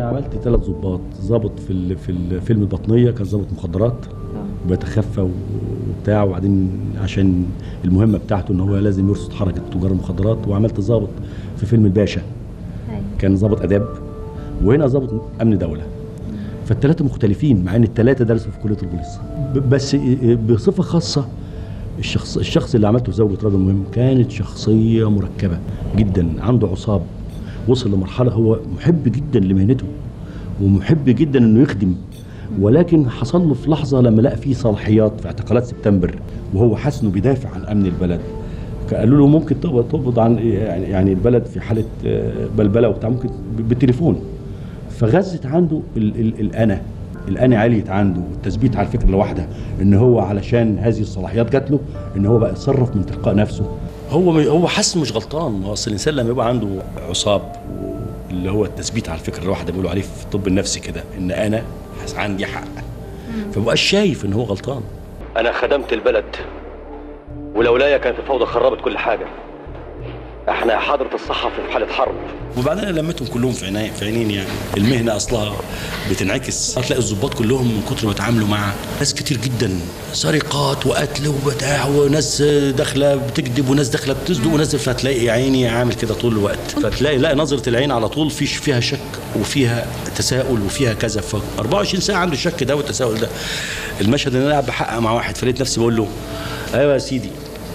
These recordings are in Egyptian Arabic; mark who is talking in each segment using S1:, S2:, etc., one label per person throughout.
S1: عملت ثلاث ظباط ظابط في ال- في الفيلم البطنيه كان ظابط مخدرات بيتخفى وبتاع وبعدين عشان المهمه بتاعته ان هو لازم يرصد حركه تجار المخدرات وعملت ظابط في فيلم الباشا
S2: أيوة.
S1: كان ظابط اداب وهنا ظابط امن دوله فالثلاثه مختلفين مع ان الثلاثه درسوا في كليه البوليس ب- بس بصفه خاصه الشخص الشخص اللي عملته زوجة رجل مهم كانت شخصية مركبة جدا عنده عصاب وصل لمرحلة هو محب جدا لمهنته ومحب جدا انه يخدم ولكن حصل له في لحظة لما لقى فيه صلاحيات في اعتقالات سبتمبر وهو حاسس انه بيدافع عن امن البلد قالوا له ممكن تقبض تقبض عن يعني يعني البلد في حالة آه، بلبلة وبتاع ممكن ب- بالتليفون فغزت عنده ال ال الانا الانا عليت عنده والتثبيت على الفكره الواحده ان هو علشان هذه الصلاحيات جات له ان هو بقى يتصرف من تلقاء نفسه هو هو حاسس مش غلطان هو اصل الانسان لما يبقى عنده عصاب اللي هو التثبيت على الفكره الواحده بيقولوا عليه في الطب النفسي كده ان انا حاسس عندي حق فمبقاش شايف ان هو غلطان
S3: انا خدمت البلد ولولايا كانت الفوضى خربت كل حاجه احنا حضرة الصحفي في حالة حرب
S1: وبعدين انا لميتهم كلهم في عيني في عينين يعني المهنه اصلها بتنعكس هتلاقي الضباط كلهم من كتر ما اتعاملوا مع ناس كتير جدا سرقات وقتل وبتاع وناس داخله بتكذب وناس داخله بتصدق وناس فتلاقي يا عيني عامل كده طول الوقت فتلاقي لا نظره العين على طول فيش فيها شك وفيها تساؤل وفيها كذا ف 24 ساعه عنده الشك ده والتساؤل ده المشهد ان انا قاعد بحقق مع واحد فلقيت نفسي بقول له ايوه يا سيدي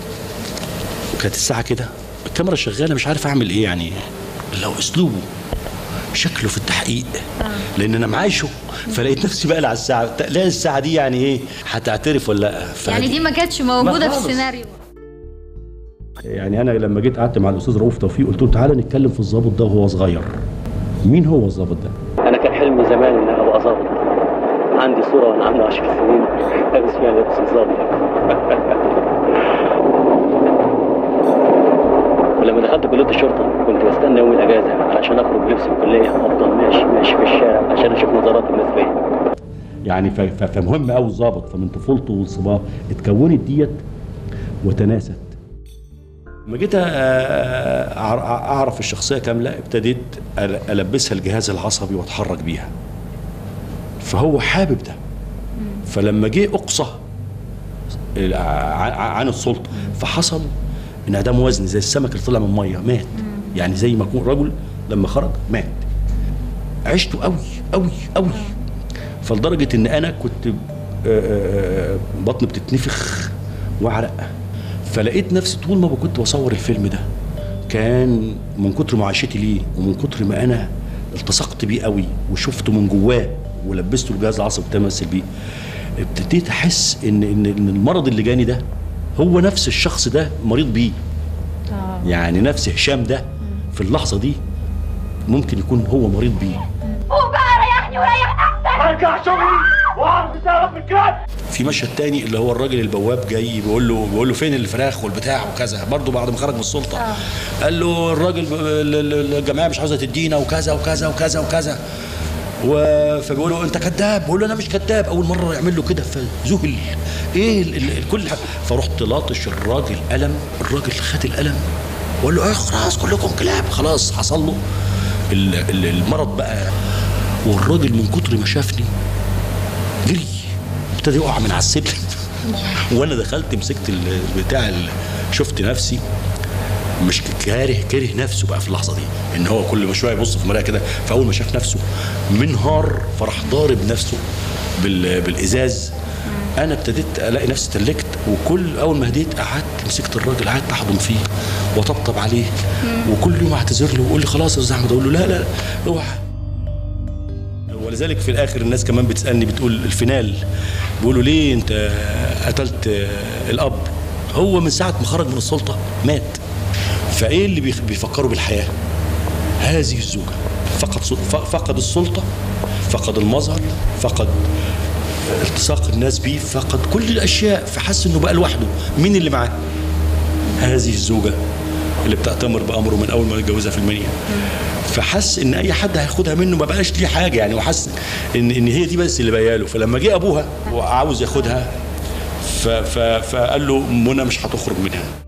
S1: وكانت الساعه كده الكاميرا شغاله مش عارف اعمل ايه يعني لو اسلوبه شكله في التحقيق لان انا معايشه فلقيت نفسي بقى على الساعه لا الساعه دي يعني ايه هتعترف ولا لا
S2: يعني دي ما كانتش موجوده في
S1: خالص.
S2: السيناريو
S1: يعني انا لما جيت قعدت مع الاستاذ رؤوف توفيق قلت له تعالى نتكلم في الضابط ده وهو صغير مين هو الضابط ده
S3: انا كان حلمي زمان ان ابقى ظابط عندي صورة وانا عندي 10 سنين لابس فيها لبس الظابط ولما دخلت كلية الشرطة كنت بستنى يوم الأجازة علشان أخرج بلبس الكلية وأفضل ماشي ماشي في الشارع عشان أشوف نظرات الناس ليا
S1: يعني ف- ف- فمهم قوي الضابط فمن طفولته والصباه اتكونت ديت وتناست لما جيت أ- أع- اعرف الشخصيه كامله ابتديت أل- البسها الجهاز العصبي واتحرك بيها فهو حابب ده فلما جه اقصى ال- ع- عن السلطه فحصل انعدام وزن زي السمك اللي طلع من الميه مات يعني زي ما يكون رجل لما خرج مات عشته قوي قوي قوي فلدرجه ان انا كنت آه، آه، آه، بطني بتتنفخ واعرق فلقيت نفسي طول ما كنت بصور الفيلم ده كان من كتر معاشتي ليه ومن كتر ما انا التصقت بيه قوي وشفته من جواه ولبسته الجهاز العصبي بتاعي مثل بيه ابتديت احس ان ان ان المرض اللي جاني ده هو نفس الشخص ده مريض بيه يعني نفس هشام ده في اللحظه دي ممكن يكون هو مريض بيه في مشهد تاني اللي هو الراجل البواب جاي بيقول له بيقول له فين الفراخ والبتاع وكذا برضه بعد ما خرج من السلطه قال له الراجل ب- ال- ال- الجمعيه مش عاوزه تدينا وكذا وكذا وكذا وكذا و- فبيقول له انت كذاب بيقول له انا مش كذاب اول مره يعمل له كده فذهل ايه ال- ال- كل حاجه فرحت لاطش الراجل قلم الراجل خد القلم وقال له ايه خلاص كلكم كلاب خلاص حصل له ال- ال- المرض بقى والراجل من كتر ما شافني جري ابتدى يقع من على السلم وانا دخلت مسكت البتاع ال- شفت نفسي مش كاره كاره نفسه بقى في اللحظه دي ان هو كل ما شويه يبص في المرايه كده فاول ما شاف نفسه منهار فراح ضارب نفسه بال- بالازاز انا ابتديت الاقي نفسي تلكت وكل اول ما هديت قعدت مسكت الراجل قعدت احضن فيه وطبطب عليه وكل يوم اعتذر له ويقول لي خلاص يا استاذ احمد اقول له لا لا لا اوعى ولذلك في الاخر الناس كمان بتسالني بتقول الفينال بيقولوا ليه انت قتلت الاب هو من ساعه ما خرج من السلطه مات فايه اللي بيخ- بيفكروا بالحياه هذه الزوجه فقد س- ف- فقد السلطه فقد المظهر فقد التصاق الناس بيه فقد كل الاشياء فحس انه بقى لوحده مين اللي معاه هذه الزوجه اللي بتأتمر بأمره من أول ما يتجوزها في المنيا فحس ان اي حد هياخدها منه ما بقاش ليه حاجه يعني وحس ان ان هي دي بس اللي باقيه فلما جه ابوها وعاوز ياخدها ف ف فقال له منى مش هتخرج منها